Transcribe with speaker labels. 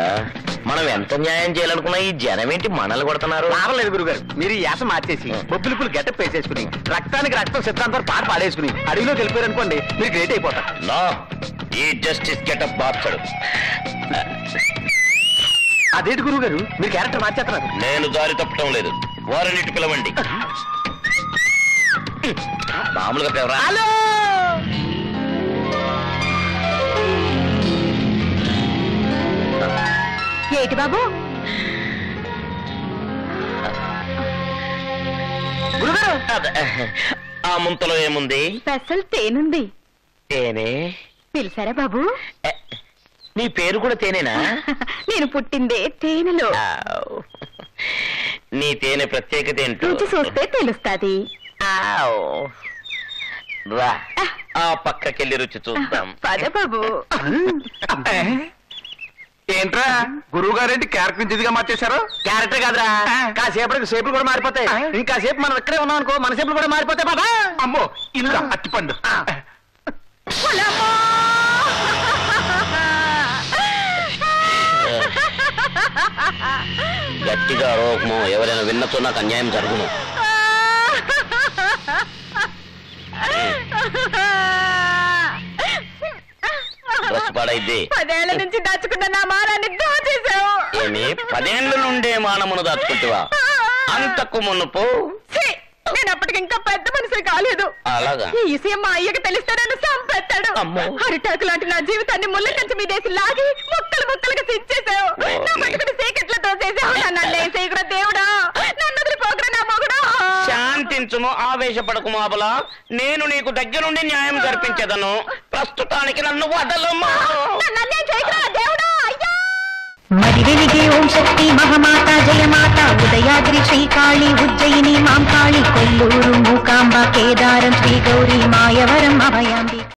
Speaker 1: మనం ఎంత న్యాయం చేయాలనుకున్నా ఈ జనం ఏంటి మనల్ని కొడుతున్నారు
Speaker 2: లాభం లేదు గురుగారు మీరు ఈ యాస మార్చేసి బొబ్బిలిపులు గెటప్ వేసేసుకుని రక్తానికి రక్తం సిద్ధాంతం పాట పాడేసుకుని అడవిలోకి వెళ్ళిపోయారు అనుకోండి మీరు గ్రేట్ అయిపోతారు
Speaker 1: నో ఈ జస్టిస్ గెటప్ మార్చడు
Speaker 2: అదేంటి గురుగారు మీరు క్యారెక్టర్ మార్చేస్తున్నారు
Speaker 1: నేను దారి తప్పటం లేదు వారినిటి పిలవండి మామూలుగా పిలవరా
Speaker 2: హలో
Speaker 3: ఏటి బాబు
Speaker 2: గురుగారు
Speaker 1: అదే. ఆ ముంతలో ఏముంది
Speaker 3: స్పెషల్ తేనుంది
Speaker 1: తేనె
Speaker 3: పిలిచారా బాబు
Speaker 1: ఏ, నీ పేరు కూడా తేనేనా
Speaker 3: నేను పుట్టిందే తేనెలో
Speaker 1: ఆవ్. నీ తేనె ప్రత్యేకత ఏంటో
Speaker 3: రుచి చూస్తే తెలుస్తాది
Speaker 1: ఆవ్. రా ఆ పక్కకెళ్ళి రుచి చూద్దాం
Speaker 3: పద బాబు
Speaker 2: ఏంట్రా గురువు గారేంటి క్యారెక్టర్ నుంచి ఇదిగా మార్చేశారు
Speaker 1: క్యారెక్టర్ కాదురా
Speaker 2: కాసేపటికి షేపులు కూడా మారిపోతాయి ఇంకా సేపు మనం ఇక్కడే ఉన్నాం అనుకో మన షేపులు కూడా మారిపోతాయి బాబా అమ్మో ఇల్లు అట్టిపండు
Speaker 1: గట్టిగా రోగము ఎవరైనా విన్నతో నాకు అన్యాయం జరుగును డ్రెస్ పాడైద్ది
Speaker 3: పదేళ్ల నుంచి దాచుకున్న నా మారాన్ని దోచేశావు
Speaker 1: ఏమి పదేళ్ల నుండే మానమును దాచుకుంటువా అంతకు మునుపు
Speaker 3: ఛీ! నేను అప్పటికి ఇంకా పెద్ద మనిషి కాలేదు
Speaker 1: అలాగా
Speaker 3: ఈ విషయం మా అయ్యకి తెలిస్తే నన్ను చంపేస్తాడు
Speaker 1: అమ్మో.
Speaker 3: అరిటాకు లాంటి నా జీవితాన్ని ముళ్ళ కంచి మీదేసి లాగి ముక్కలు ముక్కలుగా సించేసావు నా బతుకుని సీకట్లతో చేసావు నన్ను అన్నేం చేయకురా దేవుడా నన్ను వదిలిపోకురా నా మొగుడు
Speaker 1: శాంతించుము ఆవేశపడకు మాబల నేను నీకు దగ్గరుండి న్యాయం జరిపించదను ప్రస్తుతానికి నన్ను వదలమ్మా
Speaker 3: నన్ను అన్యాయం చేయకురా దేవుడా అయ్యా
Speaker 4: మది వెలిగే ఓం శక్తి మహమాత జయమాత ఉదయాద్రి శ్రీకాళి ఉజ్జయిని మాంకాళి కొల్లూరు మూకాంబ కేదారం శ్రీ గౌరీ మాయవరం అభయాంబి